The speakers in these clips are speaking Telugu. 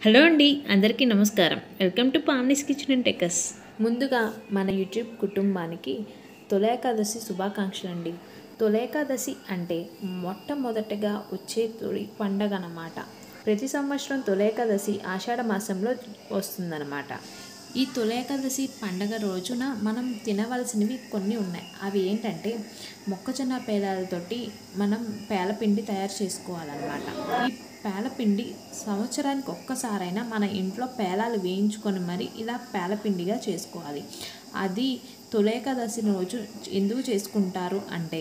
హలో అండి అందరికీ నమస్కారం welcome to Pamni's kitchen and techs ముందుగా మన యూట్యూబ్ కుటుంబానికి తొలేకాదశి శుభాకాంక్షలు అండి తొలేకాదశి అంటే మొట్టమొదటగా వచ్చే తొలి పండగ అన్నమాట ప్రతి సంవత్సరం తొలేకాదశి ఆషాఢ మాసంలో వస్తుందన్నమాట ఈ తొలేకాదశి పండగ రోజున మనం తినవలసినవి కొన్ని ఉన్నాయి అవి ఏంటంటే మొక్కజొన్న పేలాలతోటి మనం పేలపిండి తయారు చేసుకోవాలన్నమాట ఈ పేలపిండి సంవత్సరానికి ఒక్కసారైనా మన ఇంట్లో పేలాలు వేయించుకొని మరి ఇలా పేలపిండిగా చేసుకోవాలి అది తొలేకాదశి రోజు ఎందుకు చేసుకుంటారు అంటే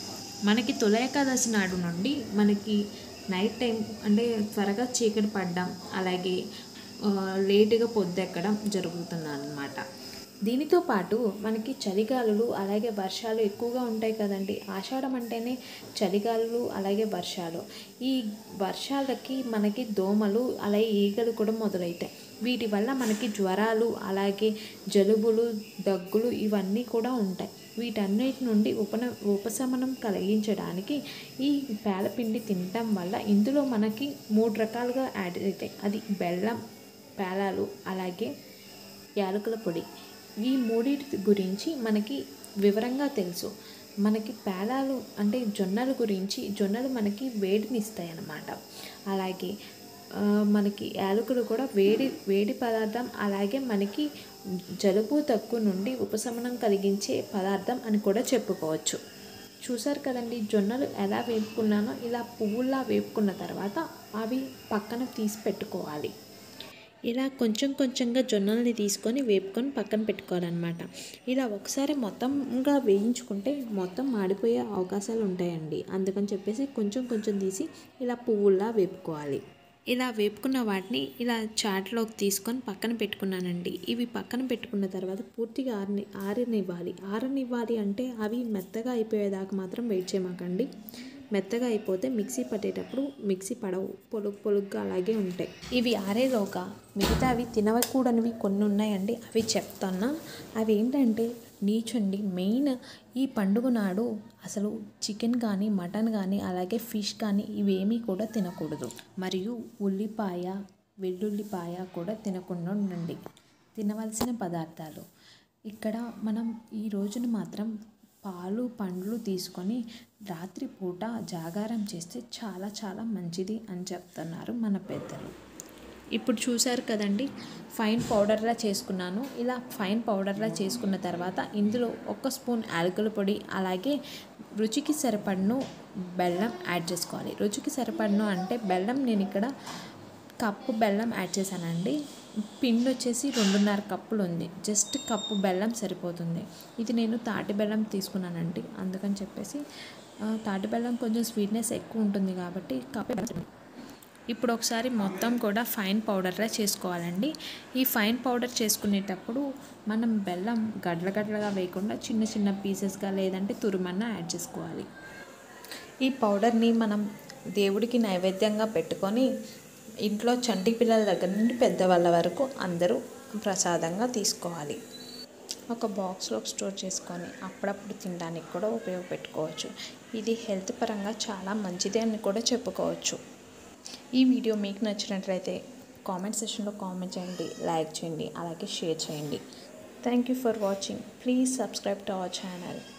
మనకి తొలేకాదశి నాడు నుండి మనకి నైట్ టైం అంటే త్వరగా చీకటి పడడం అలాగే ఆ, లేటుగా పొద్దెక్కడం జరుగుతుంది అన్నమాట దీనితో పాటు మనకి చలిగాలులు అలాగే వర్షాలు ఎక్కువగా ఉంటాయి కదండి ఆషాఢం అంటేనే చలిగాలులు అలాగే వర్షాలు ఈ వర్షాలకి మనకి దోమలు అలాగే ఈగలు కూడా మొదలవుతాయి వీటి వల్ల మనకి జ్వరాలు అలాగే జలుబులు దగ్గులు ఇవన్నీ కూడా ఉంటాయి వీటన్నిటి నుండి ఉపన ఉపశమనం కలిగించడానికి ఈ పేలపిండి తినటం వల్ల ఇందులో మనకి మూడు రకాలుగా యాడ్ అవుతాయి అది బెల్లం పేలాలు అలాగే యాలకుల పొడి ఈ మూడింటి గురించి మనకి వివరంగా తెలుసు మనకి పేలాలు అంటే జొన్నల గురించి జొన్నలు మనకి వేడిని ఇస్తాయి అన్నమాట అలాగే ఆ, మనకి యాలకులు కూడా వేడి వేడి పదార్థం అలాగే మనకి జలుబు తక్కువ నుండి ఉపశమనం కలిగించే పదార్థం అని కూడా చెప్పుకోవచ్చు చూసారు కదండి జొన్నలు ఎలా వేపుకున్నానో ఇలా పువ్వుల్లా వేపుకున్న తర్వాత అవి పక్కన తీసి పెట్టుకోవాలి ఇలా కొంచెం కొంచెంగా జొన్నల్ని తీసుకొని వేపుకొని పక్కన పెట్టుకోవాలన్నమాట ఇలా ఒకసారి మొత్తంగా వేయించుకుంటే మొత్తం మాడిపోయే అవకాశాలు ఉంటాయండి అందుకని చెప్పేసి కొంచెం కొంచెం తీసి ఇలా పువ్వుల్లా వేపుకోవాలి ఇలా వేపుకున్న వాటిని ఇలా చాట్లోకి తీసుకొని పక్కన పెట్టుకున్నానండి ఇవి పక్కన పెట్టుకున్న తర్వాత పూర్తిగా ఆరని ఆరనివ్వాలి ఆరనివ్వాలి అంటే అవి మెత్తగా అయిపోయేదాకా మాత్రం వెయిట్ చేయమాకండి మెత్తగా అయిపోతే మిక్సీ పట్టేటప్పుడు మిక్సీ పడవు పొలుగు పొలుగ్గా అలాగే ఉంటాయి ఇవి ఆరేలోగా మిగతా అవి తినకూడనివి కొన్ని ఉన్నాయండి అవి చెప్తాను అవి ఏంటంటే నీచండి మెయిన్ ఈ పండుగ నాడు అసలు చికెన్ కానీ మటన్ కానీ అలాగే ఫిష్ కానీ ఇవేమీ కూడా తినకూడదు మరియు ఉల్లిపాయ వెల్లుల్లిపాయ కూడా తినకుండా ఉండండి తినవలసిన పదార్థాలు ఇక్కడ మనం ఈ రోజున మాత్రం పాలు పండ్లు తీసుకొని రాత్రిపూట జాగారం చేస్తే చాలా చాలా మంచిది అని చెప్తున్నారు మన పెద్దలు ఇప్పుడు చూశారు కదండి ఫైన్ పౌడర్లా చేసుకున్నాను ఇలా ఫైన్ పౌడర్లా చేసుకున్న తర్వాత ఇందులో ఒక స్పూన్ యాలకుల పొడి అలాగే రుచికి సరిపడను బెల్లం యాడ్ చేసుకోవాలి రుచికి సరిపడను అంటే బెల్లం నేను ఇక్కడ కప్పు బెల్లం యాడ్ చేశానండి పిండి వచ్చేసి రెండున్నర కప్పులు ఉంది జస్ట్ కప్పు బెల్లం సరిపోతుంది ఇది నేను తాటి బెల్లం తీసుకున్నానండి అందుకని చెప్పేసి ఆ, తాటి బెల్లం కొంచెం స్వీట్నెస్ ఎక్కువ ఉంటుంది కాబట్టి కప్పు బెల్లం ఇప్పుడు ఒకసారి మొత్తం కూడా ఫైన్ పౌడర్లా చేసుకోవాలండి ఈ ఫైన్ పౌడర్ చేసుకునేటప్పుడు మనం బెల్లం గడ్ల గడ్లగా వేయకుండా చిన్న చిన్న పీసెస్గా లేదంటే తురుమన్న యాడ్ చేసుకోవాలి ఈ పౌడర్ని మనం దేవుడికి నైవేద్యంగా పెట్టుకొని ఇంట్లో చంటి పిల్లల దగ్గర నుండి పెద్దవాళ్ళ వరకు అందరూ ప్రసాదంగా తీసుకోవాలి ఒక బాక్స్లో స్టోర్ చేసుకొని అప్పుడప్పుడు తినడానికి కూడా ఉపయోగపెట్టుకోవచ్చు ఇది హెల్త్ పరంగా చాలా మంచిది అని కూడా చెప్పుకోవచ్చు ఈ వీడియో మీకు నచ్చినట్లయితే కామెంట్ సెక్షన్లో కామెంట్ చేయండి లైక్ చేయండి అలాగే షేర్ చేయండి thank you for watching please subscribe to our channel